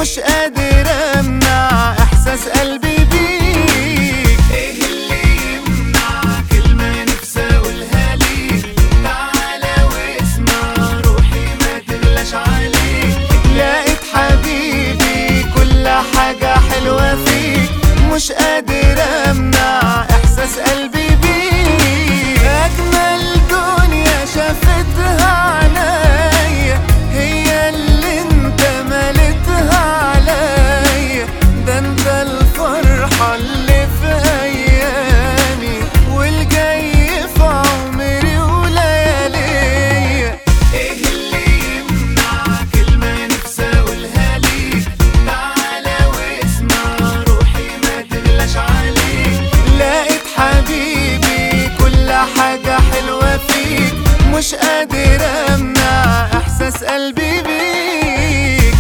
مش قادر امنع احساس قلبي بيك ايه اللي يمنع كلمة نفسي اقولها ليك تعالى واسمع روحي ما تغلاش عليك لقيت حبيبي كل حاجة حلوة فيك مش قادر امنع احساس قلبي بيك اجمل دنيا شافتها عينيا هي اللي انت مليتها عليا ده انت الفرحة اللي في ايامي والجاي في عمري ولياليا ايه اللي يمنع كلمة نفسي اقولها ليك تعالى واسمع روحي ما تغلاش عليك لقيت حبيبي كل حاجة حلوة فيك مش قادر امنع احساس قلبي بيك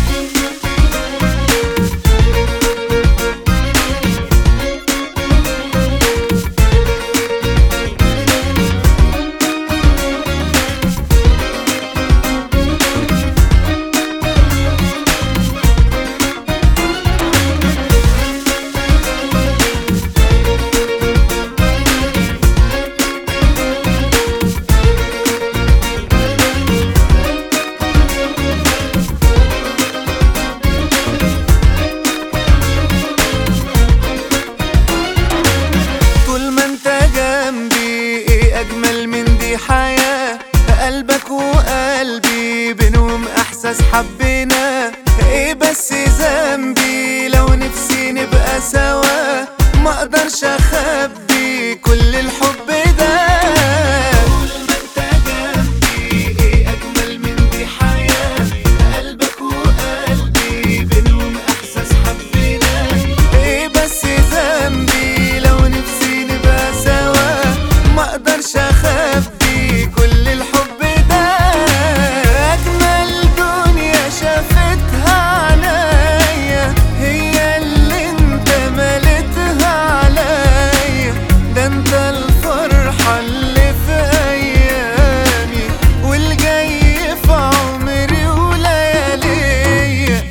طول ما انت جنبي ايه اجمل من دي حياة قلبك وقلبي بينهم احساس حبنا ايه بس ذنبي لو نفسي نبقى سوا ما اقدرش اخبي كل الحب ده طول ما انت جنبي ايه اجمل من دي حياة قلبك وقلبي بينهم احساس حبنا ايه بس ذنبي لو نفسي نبقى سوا ما اقدرش اخبي كل الحب ده اجمل دنيا شافتها عليا هي اللي انت مليتها عليا ده انت الفرحة اللي في ايامي والجاي في عمري ولياليا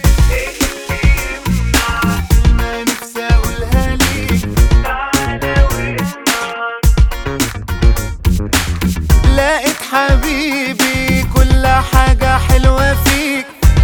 ما نفسي اقولها ليك تعالى واسمع لقيت حبيبي كل حاجة حلوة فيك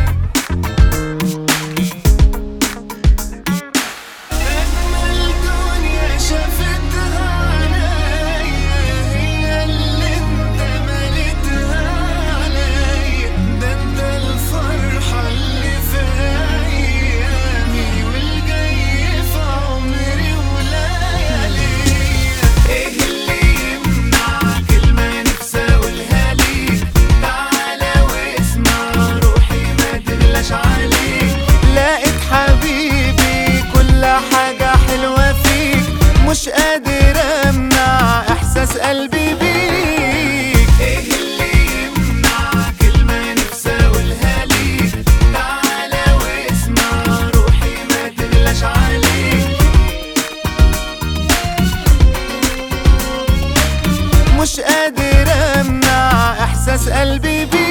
أجمل دنيا شافتها عليا هي اللي انت مليتها عليا ده انت الفرحة اللي في أيامي والجاي في عمري ولياليا ايه اللي يمنع كلمة نفسي اقولها ليك تعالى واسمع روحي ما تغلاش عليك لقيت حبيبي كل حاجة حلوة فيك مش قادر امنع احساس قلبي بيك ايه اللي يمنع كلمة نفسي اقولها ليك تعالى واسمع روحي ما تغلاش عليك مش قادر امنع احساس قلبي بيك